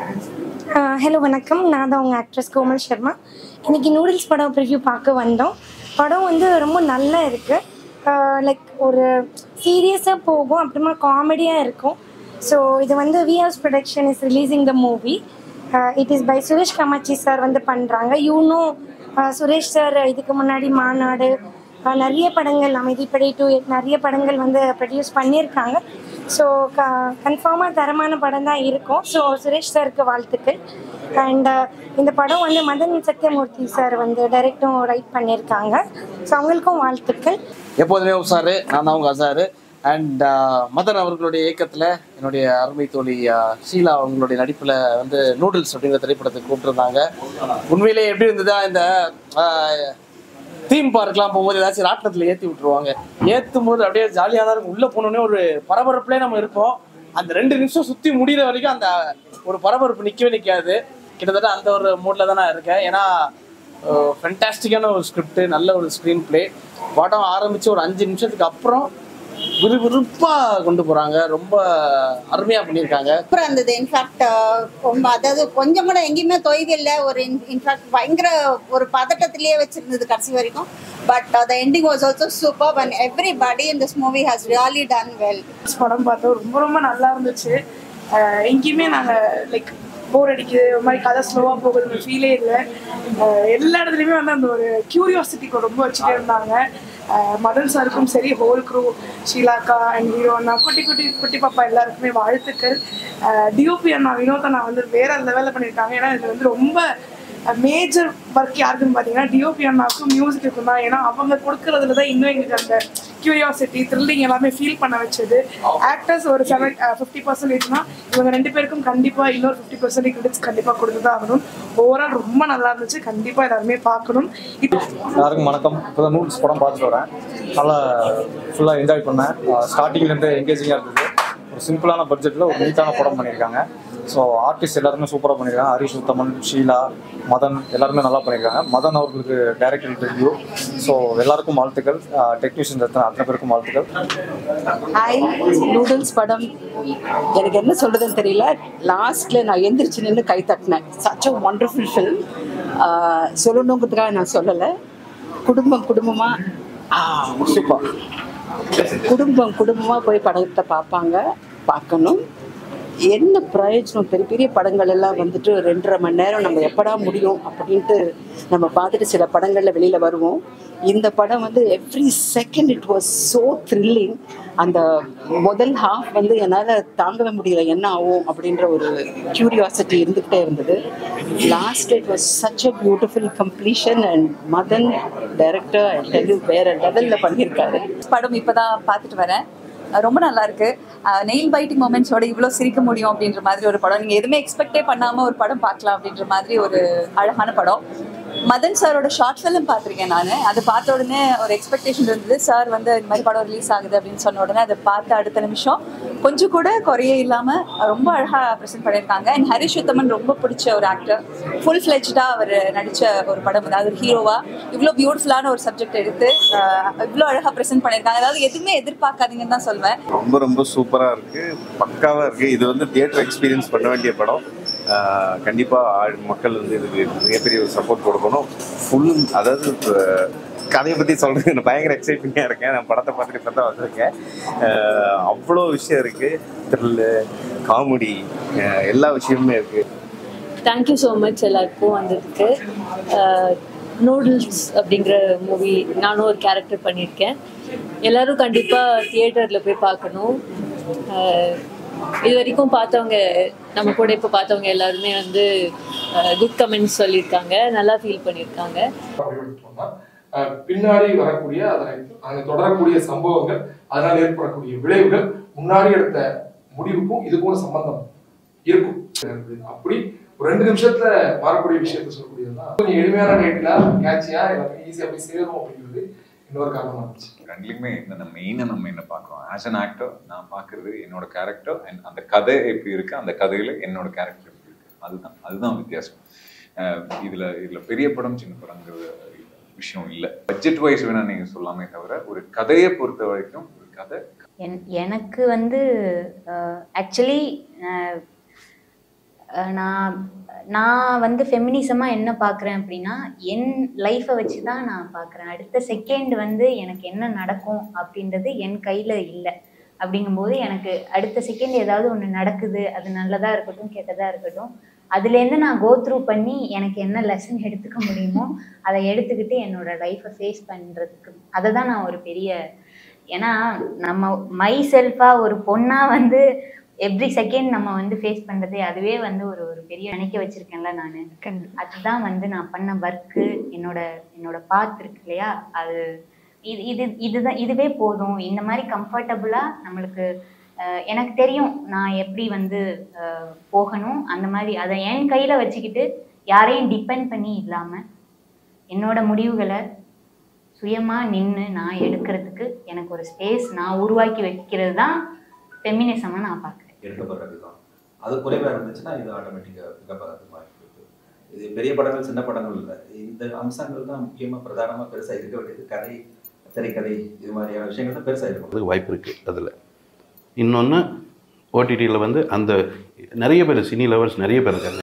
hello வணக்கம் நான் தான் உங்கள் ஆக்ட்ரஸ் கோமல் சர்மா இன்னைக்கு நூடுல்ஸ் படம் ப்ரிவ்யூ பார்க்க வந்தோம் படம் வந்து ரொம்ப நல்லா இருக்குது லைக் ஒரு சீரியஸாக போகும் அப்புறமா காமெடியாக இருக்கும் ஸோ இது வந்து V R S production is releasing the movie it is by Suresh Kamatchi sir வந்து பண்ணுறாங்க யூனோ சுரேஷ் சார் இதுக்கு முன்னாடி மாநாடு அஹ் நிறைய படங்கள் அமைதிப்படை டூ நிறைய படங்கள் வந்து ப்ரொடியூஸ் பண்ணியிருக்காங்க ஸோ க கன்ஃபார்மாக தரமான படம் தான் இருக்கும் ஸோ சுரேஷ் சாருக்கு வாழ்த்துக்கள் அண்ட் இந்த படம் வந்து மதன் சத்யமூர்த்தி சார் வந்து டைரக்டும் ரைட் பண்ணியிருக்காங்க ஸோ அவங்களுக்கும் வாழ்த்துக்கள் எப்போதுமே உஷாரு நான் தான் உங்க அசாரு அண்ட் மதன் அவர்களுடைய இயக்கத்தில் என்னுடைய அருமை தோழி ஆஹ், ஷீலா அவங்களுடைய நடிப்பில் வந்து நூடுல்ஸ் அப்படிங்கிற திரைப்படத்தை கூப்பிட்டுருந்தாங்க உண்மையிலே எப்படி இருந்ததா இந்த தீம் பார்க்லாம் போகும்போது ஏதாச்சும் ராட்டினத்தில் ஏற்றி விட்டுருவாங்க ஏற்றும் போது அப்படியே ஜாலியாக தான் இருக்கும் உள்ளே போனோடனே ஒரு பரபரப்புலேயே நம்ம இருப்போம் அந்த ரெண்டு நிமிஷம் சுற்றி முடிகிற வரைக்கும் அந்த ஒரு பரபரப்பு நிற்கவே நிற்காது கிட்டத்தட்ட அந்த ஒரு மூடில் தான் நான் இருக்கேன் ஏன்னா ஃபென்டாஸ்டிக்கான ஒரு ஸ்கிரிப்ட் நல்ல ஒரு ஸ்க்ரீன் ப்ளே படம் ஆரம்பித்து ஒரு அஞ்சு நிமிஷத்துக்கு அப்புறம் விறுவிறுப்பாக கொண்டு போகிறாங்க ரொம்ப அருமையாக பண்ணியிருக்காங்க சூப்பராக இருந்தது இன்ஃபேக்ட் அதாவது கொஞ்சம் கூட எங்கேயுமே தொய்வு இல்லை ஒரு இன்ஃபேக்ட் பயங்கர ஒரு பதட்டத்திலேயே வச்சிருந்தது கடைசி வரைக்கும் but the ending was also super and everybody in this movie has really done well படம் பார்த்தோம் ரொம்ப ரொம்ப நல்லா இருந்துச்சு அஹ் எங்கேயுமே நாங்கள் லைக் போர் அடிக்குது ஒரு மாதிரி கதை ஸ்லோவாக போகுது ஃபீலே இல்லை அஹ் எல்லா இடத்துலையுமே வந்து அந்த ஒரு கியூரியாசிட்டிக்கு ரொம்ப வச்சுட்டே இருந்தாங்க அஹ் மதன் சாருக்கும் சரி ஹோல் க்ரூ ஷீலாக்கா அண்ட் ஹீரோ அண்ணா குட்டி குட்டி குட்டி பாப்பா எல்லாருக்குமே வாழ்த்துக்கள் டிஓபி அண்ணா வினோத் அண்ணா வந்து வேற லெவலில் பண்ணியிருக்காங்க ஏன்னா இது வந்து ரொம்ப மேஜர் ஒர்க் யாருக்குன்னு பார்த்தீங்கன்னா டிஓபி அண்ணாவுக்கும் மியூசிக்குக்கும் தான் ஏன்னா அவங்க கொடுக்கறதுல தான் இன்னும் எங்களுக்கு அந்த கியூரியாசிட்டி த்ரில்லிங் எல்லாமே ஃபீல் பண்ண வச்சது ஆக்டர்ஸ் ஒரு செவன் ஃபிஃப்டி பர்சன்டேஜ்னா இவங்க ரெண்டு பேருக்கும் கண்டிப்பாக இன்னொரு ஃபிஃப்டி பர்சன்டேஜ் கிரெடிட்ஸ் கண்டிப்பாக கொடுத்து தான் ஆகணும் ஓவரால் ரொம்ப நல்லா இருந்துச்சு கண்டிப்பாக எல்லாருமே பார்க்கணும் இது எல்லாருக்கும் வணக்கம் இப்போ தான் நூல்ஸ் படம் பார்த்துட்டு வரேன் நல்லா ஃபுல்லாக என்ஜாய் பண்ணேன் ஸ்டார்டிங்லேருந்து என்கேஜிங்காக இருந்தது ஒரு சிம்பிளான பட்ஜெட்டில் ஒரு நீட்டான படம் பண்ணியிருக்காங்க ஸோ ஆர்டிஸ்ட் எல்லாருமே சூப்பராக பண்ணியிருக்காங்க ஹரிஷ் உத்தமன் ஷீலா மதன் எல்லாருமே நல்லா பண்ணியிருக்காங்க மதன் அவர்களுக்கு டைரக்டர் இன்டர்வியூ ஸோ எல்லாருக்கும் வாழ்த்துக்கள் டெக்னீஷியன் எத்தனை அத்தனை பேருக்கும் வாழ்த்துக்கள் ஹாய் நூடுல்ஸ் படம் எனக்கு என்ன சொல்றதுன்னு தெரியல லாஸ்ட்ல நான் எந்திரிச்சு நின்று கை தட்டினேன் சச் அ ஒண்டர்ஃபுல் ஃபில்ம் சொல்லணுங்கிறதுக்காக நான் சொல்லலை குடும்பம் குடும்பமா சூப்பர் குடும்பம் குடும்பமா போய் படத்தை பார்ப்பாங்க பார்க்கணும் என்ன பிரயோஜனம் பெரிய பெரிய படங்கள் எல்லாம் வந்துட்டு ரெண்டரை மணி நேரம் நம்ம எப்படா முடியும் அப்படின்ட்டு நம்ம பார்த்துட்டு சில படங்களில் வெளியில் வருவோம் இந்த படம் வந்து every second it was so thrilling அந்த முதல் ஹாஃப் வந்து என்னால் தாங்கவே முடியல என்ன ஆகும் அப்படின்ற ஒரு க்யூரியாசிட்டி இருந்துகிட்டே இருந்தது last it was such a beautiful completion and Madhan director டெல்லு வேற லெவலில் பண்ணியிருக்காரு படம் இப்பதான் பார்த்துட்டு வரேன் அஹ் ரொம்ப நல்லா இருக்கு நெயில் பைட்டிங் மூமெண்ட்ஸோட இவ்வளோ சிரிக்க முடியும் அப்படின்ற மாதிரி ஒரு படம் நீங்க எதுவுமே எக்ஸ்பெக்டே பண்ணாம ஒரு படம் பார்க்கலாம் அப்படின்ற மாதிரி ஒரு அழகான படம் மதன் சாரோட ஷார்ட் ஃபிலிம் பார்த்துருக்கேன் நான் அதை பார்த்த உடனே ஒரு எக்ஸ்பெக்டேஷன் இருந்தது சார் வந்து இந்த மாதிரி படம் ரிலீஸ் ஆகுது அப்படின்னு சொன்ன உடனே அதை பார்த்த அடுத்த நிமிஷம் கொஞ்சம் கூட குறையே இல்லாம ரொம்ப அழகா ப்ரெசென்ட் பண்ணியிருக்காங்க அண்ட் ஹரிஷ் உத்தமன் ரொம்ப பிடிச்ச ஒரு ஆக்டர் ஃபுல் ஃபிளெஜ்டா அவர் நடிச்ச ஒரு படம் அதாவது ஒரு ஹீரோவா இவ்வளோ பியூட்டிஃபுல்லான ஒரு சப்ஜெக்ட் எடுத்து அஹ், இவ்வளோ அழகா ப்ரெசென்ட் பண்ணியிருக்காங்க அதாவது எதுவுமே எதிர்பார்க்காதீங்கன்னு தான் சொல்வேன் ரொம்ப ரொம்ப சூப்பராக இருக்கு பக்காவாக இருக்கு இது வந்து தியேட்டர் எக்ஸ்பீரியன்ஸ் பண்ண வேண்டிய படம் ஆஹ் கண்டிப்பா ஆள் மக்கள் வந்து இதுக்கு மிகப்பெரிய ஒரு சப்போர்ட் கொடுக்கணும் ஃபுல் அதாவது இப்ப கதையை பற்றி சொல்றது நான் பயங்கர எக்ஸைட்டிங்காக இருக்கேன் நான் படத்தை பார்த்துட்டு இப்போ தான் வந்திருக்கேன் ஆஹ் அவ்வளோ விஷயம் இருக்கு த்ரில்லு காமெடி எல்லா விஷயமுமே இருக்கு தேங்க்யூ ஸோ மச் எல்லாருக்கும் வந்ததுக்கு நூடுல்ஸ் அப்படிங்கிற மூவி நானும் ஒரு கேரக்டர் பண்ணியிருக்கேன் எல்லாரும் கண்டிப்பாக தியேட்டரில் போய் பார்க்கணும் அஹ், இது வரைக்கும் பார்த்தவங்க நம்ம கூட இப்போ பார்த்தவங்க எல்லாருமே வந்து குட் கமெண்ட்ஸ் சொல்லியிருக்காங்க நல்லா ஃபீல் பண்ணியிருக்காங்க அப்படின்னா அஹ், பின்னாடி வரக்கூடிய அதனை அங்க தொடரக்கூடிய சம்பவங்கள் அதனால் ஏற்படக்கூடிய விளைவுகள் முன்னாடி எடுத்த முடிவுக்கும் இதுக்கும் சம்பந்தம் இருக்கும் அப்படி ஒரு ரெண்டு நிமிஷத்துல மாறக்கூடிய விஷயத்த சொல்லக்கூடியதுதான் கொஞ்சம் எளிமையான ரேட்ல கேட்சியா எல்லாத்துக்கும் ஈஸியா போய் சேரும் அப்படிங்கிறது இன்னொரு காரணமா இருந்துச்சு ரெண்டுலையுமே இந்த மெயினாக நம்ம என்ன பார்க்குறோம் ஆஸ் அன் ஆக்டர் நான் பார்க்குறது என்னோட கேரக்டர் அண்ட் அந்த கதை எப்படி இருக்கு அந்த கதையில் என்னோட கேரக்டர் எப்படி இருக்கு அதுதான் அதுதான் வித்தியாசம் அஹ் இதுல இதுல பெரிய படம் சின்ன படங்கிற விஷயம் இல்லை பட்ஜெட் வைஸ் வேணா நீங்க சொல்லாமே தவிர ஒரு கதையை பொறுத்த வரைக்கும் ஒரு கதை என் எனக்கு வந்து ஆக்சுவலி அஹ் நான் நான் வந்து ஃபெமினிசமாக என்ன பார்க்குறேன் அப்படின்னா என் லைஃப்பை வச்சு தான் நான் பார்க்குறேன் அடுத்த செகண்ட் வந்து எனக்கு என்ன நடக்கும் அப்படின்றது என் கையில் இல்லை அப்படிங்கும்போது எனக்கு அடுத்த செகண்ட் ஏதாவது ஒன்று நடக்குது அது நல்லதாக இருக்கட்டும் கெட்டதாக இருக்கட்டும் அதுலேருந்து நான் கோ த்ரூ பண்ணி எனக்கு என்ன லெசன் எடுத்துக்க முடியுமோ அதை எடுத்துக்கிட்டு என்னோட லைஃப்பை ஃபேஸ் பண்ணுறதுக்கு அதை தான் நான் ஒரு பெரிய ஏன்னா நம்ம மை செல்ஃபாக ஒரு பொண்ணாக வந்து எவ்ரி செகண்ட் நம்ம வந்து ஃபேஸ் பண்ணுறதே அதுவே வந்து ஒரு ஒரு பெரிய நினைக்க வச்சிருக்கேன்ல நான் அதுதான் வந்து நான் பண்ண ஒர்க்கு என்னோட என்னோட பாத் இருக்கு இல்லையா அது இது இது இதுதான் இதுவே போதும் இந்த மாதிரி கம்ஃபர்டபுளாக நம்மளுக்கு அஹ், எனக்கு தெரியும் நான் எப்படி வந்து அஹ், போகணும் அந்த மாதிரி அதை என் கையில் வச்சுக்கிட்டு யாரையும் டிபெண்ட் பண்ணி இல்லாமல் என்னோட முடிவுகளை சுயமாக நின்று நான் எடுக்கிறதுக்கு எனக்கு ஒரு ஸ்பேஸ் நான் உருவாக்கி வைக்கிறது தான் ஃபெமினிசமாக நான் பார்க்குறேன் எடுக்கப்படுற விதம் அது குறைவாக இருந்துச்சுன்னா இது ஆட்டோமேட்டிக்காக பிக்கப் ஆகிறதுக்கு வாய்ப்பு இருக்கு இது பெரிய படங்கள் சின்ன படங்கள் இல்லை இந்த அம்சங்கள் தான் முக்கியமாக பிரதானமாக பெருசாக இருக்க வேண்டியது கதை திரைக்கதை இது மாதிரியான விஷயங்கள் தான் பெருசாக இருக்கும் அதுக்கு வாய்ப்பு இருக்குது அதில் இன்னொன்று ஓடிடியில் வந்து அந்த நிறைய பேர் சினி லவர்ஸ் நிறைய பேர் இருக்காங்க